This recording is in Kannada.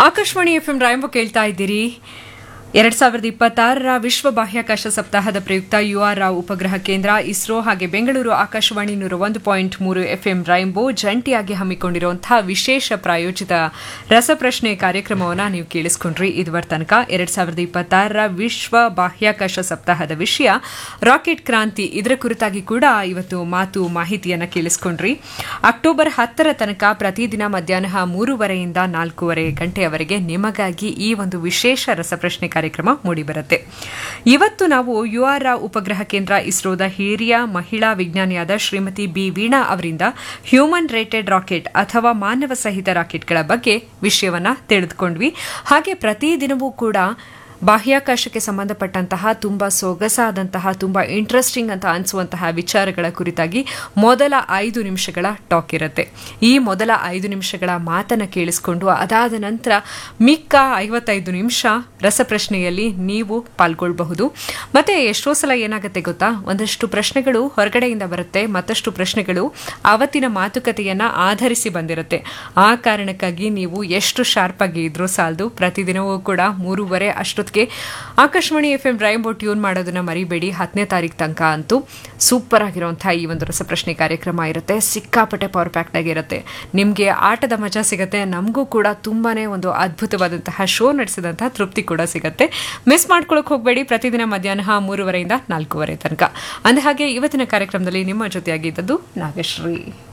ಆಕಾಶವಾಣಿ ಎಫ್ ಎಂ ರಾಯಂಬ ಕೇಳ್ತಾ ಇದ್ದೀರಿ ಎರಡ್ ಸಾವಿರದ ಇಪ್ಪತ್ತಾರರ ವಿಶ್ವ ಬಾಹ್ಯಾಕಾಶ ಸಪ್ತಾಹದ ಪ್ರಯುಕ್ತ ಯು ಆರ್ ರಾವ್ ಉಪಗ್ರಹ ಕೇಂದ್ರ ಇಸ್ರೋ ಹಾಗೆ ಬೆಂಗಳೂರು ಆಕಾಶವಾಣಿ ನೂರ ಒಂದು ಪಾಯಿಂಟ್ ಮೂರು ಎಫ್ಎಂ ರೈಂಬೋ ಜಂಟಿಯಾಗಿ ಹಮ್ಮಿಕೊಂಡಿರುವಂತಹ ವಿಶೇಷ ಪ್ರಾಯೋಜಿತ ರಸಪ್ರಶ್ನೆ ಕಾರ್ಯಕ್ರಮವನ್ನು ನೀವು ಕೇಳಿಸ್ಕೊಂಡ್ರಿ ಇದುವರ ತನಕ ಎರಡ್ ಸಾವಿರದ ಇಪ್ಪತ್ತಾರರ ವಿಶ್ವ ಬಾಹ್ಯಾಕಾಶ ಸಪ್ತಾಹದ ವಿಷಯ ರಾಕೆಟ್ ಕ್ರಾಂತಿ ಇದರ ಕುರಿತಾಗಿ ಕೂಡ ಇವತ್ತು ಮಾತು ಮಾಹಿತಿಯನ್ನ ಕೇಳಿಸ್ಕೊಂಡ್ರಿ ಅಕ್ಟೋಬರ್ ಹತ್ತರ ತನಕ ಪ್ರತಿದಿನ ಮಧ್ಯಾಹ್ನ ಮೂರುವರೆಯಿಂದ ನಾಲ್ಕೂವರೆ ಗಂಟೆಯವರೆಗೆ ನಿಮಗಾಗಿ ಈ ಒಂದು ವಿಶೇಷ ರಸಪ್ರಶ್ನೆ ಕಾರ್ಯಕ್ರಮ ಮೂಡಿಬರುತ್ತೆ ಇವತ್ತು ನಾವು ಯು ಆರ್ ರಾವ್ ಉಪಗ್ರಹ ಕೇಂದ್ರ ಇಸ್ರೋದ ಹಿರಿಯ ಮಹಿಳಾ ವಿಜ್ಞಾನಿಯಾದ ಶ್ರೀಮತಿ ಬಿ ವೀಣಾ ಅವರಿಂದ ಹ್ಯೂಮನ್ ರೇಟೆಡ್ ರಾಕೆಟ್ ಅಥವಾ ಮಾನವ ಸಹಿತ ರಾಕೆಟ್ಗಳ ಬಗ್ಗೆ ವಿಷಯವನ್ನ ತಿಳಿದುಕೊಂಡ್ವಿ ಹಾಗೆ ಪ್ರತಿದಿನವೂ ಕೂಡ ಬಾಹ್ಯಾಕಾಶಕ್ಕೆ ಸಂಬಂಧಪಟ್ಟಂತಹ ತುಂಬಾ ಸೊಗಸಾದಂತಹ ತುಂಬಾ ಇಂಟ್ರೆಸ್ಟಿಂಗ್ ಅಂತ ಅನಿಸುವಂತಹ ವಿಚಾರಗಳ ಕುರಿತಾಗಿ ಮೊದಲ ಐದು ನಿಮಿಷಗಳ ಟಾಕ್ ಇರುತ್ತೆ ಈ ಮೊದಲ ಐದು ನಿಮಿಷಗಳ ಮಾತನ್ನ ಕೇಳಿಸ್ಕೊಂಡು ಅದಾದ ನಂತರ ಮಿಕ್ಕ ಐವತ್ತೈದು ನಿಮಿಷ ರಸಪ್ರಶ್ನೆಯಲ್ಲಿ ನೀವು ಪಾಲ್ಗೊಳ್ಳಬಹುದು ಮತ್ತೆ ಎಷ್ಟೋ ಸಲ ಏನಾಗುತ್ತೆ ಗೊತ್ತಾ ಒಂದಷ್ಟು ಪ್ರಶ್ನೆಗಳು ಹೊರಗಡೆಯಿಂದ ಬರುತ್ತೆ ಮತ್ತಷ್ಟು ಪ್ರಶ್ನೆಗಳು ಅವತ್ತಿನ ಮಾತುಕತೆಯನ್ನ ಆಧರಿಸಿ ಬಂದಿರುತ್ತೆ ಆ ಕಾರಣಕ್ಕಾಗಿ ನೀವು ಎಷ್ಟು ಶಾರ್ಪ್ ಆಗಿ ಇದ್ರೂ ಸಾಲದು ಪ್ರತಿದಿನವೂ ಕೂಡ ಮೂರುವರೆ ಅಷ್ಟೊತ್ತಿಗೆ Akashvani F M Rainbow tune ಮಾಡೋದನ್ನ ಮರಿಬೇಡಿ ಹತ್ತನೇ ತಾರೀಕು ತನಕ ಅಂತೂ ಸೂಪರ್ ಆಗಿರುವಂತಹ ಈ ಒಂದು ರಸಪ್ರಶ್ನೆ ಕಾರ್ಯಕ್ರಮ ಇರುತ್ತೆ ಸಿಕ್ಕಾಪಟ್ಟೆ ಪವರ್ ಪ್ಯಾಕ್ಟ್ ಆಗಿರುತ್ತೆ ನಿಮಗೆ ಆಟದ ಮಜಾ ಸಿಗುತ್ತೆ ನಮಗೂ ಕೂಡ ತುಂಬಾನೇ ಒಂದು ಅದ್ಭುತವಾದಂತಹ ಶೋ ನಡೆಸಿದಂತಹ ತೃಪ್ತಿ ಕೂಡ ಸಿಗುತ್ತೆ ಮಿಸ್ ಮಾಡ್ಕೊಳಕ್ ಹೋಗಬೇಡಿ ಪ್ರತಿದಿನ ಮಧ್ಯಾಹ್ನ ಮೂರುವರೆಯಿಂದ ನಾಲ್ಕೂವರೆ ತನಕ ಅಂದ ಹಾಗೆ ಇವತ್ತಿನ ಕಾರ್ಯಕ್ರಮದಲ್ಲಿ ನಿಮ್ಮ ಜೊತೆಯಾಗಿದ್ದದ್ದು ನಾಗಶ್ರೀ